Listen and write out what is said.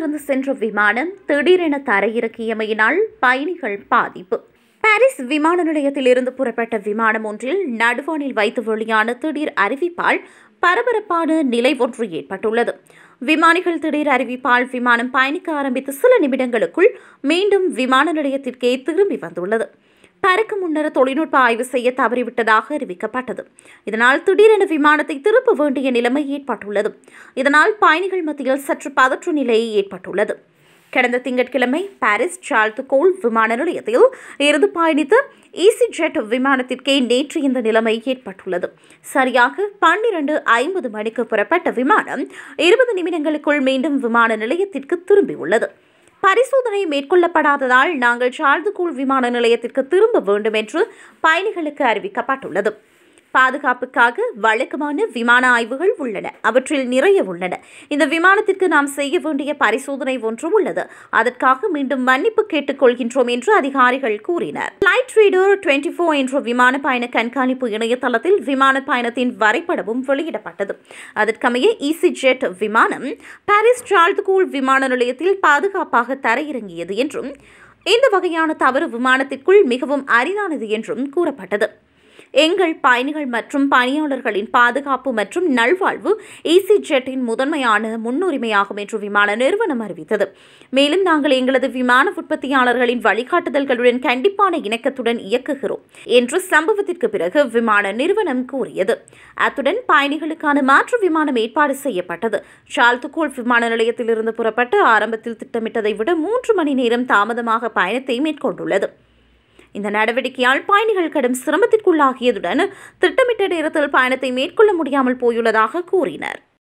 பாரிஸிலிருந்து சென்ற விமானம் திடீரென தரையிறக்கியமையினால் பயணிகள் பாதிப்பு பாரிஸ் விமான நிலையத்திலிருந்து புறப்பட்ட விமானம் ஒன்றில் நடுவானில் வைத்து வெளியான திடீர் அறிவிப்பால் பரபரப்பான நிலை ஒன்று ஏற்பட்டுள்ளது விமானிகள் திடீர் அறிவிப்பால் விமானம் பயணிக்க ஆரம்பித்த சில நிமிடங்களுக்குள் மீண்டும் விமான நிலையத்திற்கே திரும்பி வந்துள்ளது பறக்க முன்னர் தொழில்நுட்ப ஆய்வு செய்ய தவறிவிட்டதாக அறிவிக்கப்பட்டது இதனால் திடீரென விமானத்தை திருப்ப வேண்டிய நிலைமை ஏற்பட்டுள்ளது இதனால் பயணிகள் மத்தியில் சற்று பதற்ற நிலை ஏற்பட்டுள்ளது கடந்த திங்கட்கிழமை பாரிஸ் சார்ல்ட் கோல் விமான நிலையத்தில் இருந்து பயணித்த ஈசி ஜெட் விமானத்திற்கே நேற்று இந்த நிலைமை ஏற்பட்டுள்ளது சரியாக பன்னிரண்டு ஐம்பது மணிக்கு புறப்பட்ட விமானம் இருபது நிமிடங்களுக்குள் மீண்டும் விமான நிலையத்திற்கு திரும்பியுள்ளது பரிசோதனை மேற்கொள்ளப்படாததால் நாங்கள் சார்துகோல் விமான நிலையத்திற்கு திரும்ப வேண்டும் என்று பயணிகளுக்கு அறிவிக்கப்பட்டுள்ளது பாதுகாப்புக்காக வழக்கமான விமான ஆய்வுகள் உள்ளன அவற்றில் நிறைய உள்ளன இந்த விமானத்திற்கு நாம் செய்ய வேண்டிய பரிசோதனை ஒன்று உள்ளது அதற்காக மீண்டும் மன்னிப்பு கேட்டுக்கொள்கின்றோம் என்று அதிகாரிகள் கூறினர் ஃபிளைட் ரீடர் டுவெண்ட்டி ஃபோர் என்ற விமான பயண கண்காணிப்பு இணையதளத்தில் விமான பயணத்தின் வரைபடமும் வெளியிடப்பட்டது அதற்கமைய ஈசி ஜெட் விமானம் பாரிஸ் சார்ல்துகோல் விமான நிலையத்தில் பாதுகாப்பாக தரையிறங்கியது என்றும் இந்த வகையான தவறு விமானத்திற்குள் மிகவும் அரிதானது என்றும் கூறப்பட்டது எங்கள் பயணிகள் மற்றும் பணியாளர்களின் பாதுகாப்பு மற்றும் நல்வாழ்வு ஈசி ஜெட்டின் முதன்மையான முன்னுரிமையாகும் என்று விமான நிறுவனம் அறிவித்தது மேலும் நாங்கள் எங்களது விமான உற்பத்தியாளர்களின் வழிகாட்டுதல்களுடன் கண்டிப்பான இணக்கத்துடன் இயக்குகிறோம் என்று சம்பவத்திற்கு பிறகு விமான நிறுவனம் கூறியது அத்துடன் பயணிகளுக்கான மாற்று விமானம் ஏற்பாடு செய்யப்பட்டது ஷால்துகோல் விமான நிலையத்திலிருந்து புறப்பட்டு ஆரம்பத்தில் திட்டமிட்டதை விட மூன்று மணி நேரம் தாமதமாக பயணத்தை மேற்கொண்டுள்ளது இந்த நடவடிக்கையால் பயணிகள் கடும் சிரமத்திற்குள்ளாகியதுடன் திட்டமிட்ட நேரத்தில் பயணத்தை மேற்கொள்ள முடியாமல் போயுள்ளதாக கூறினர்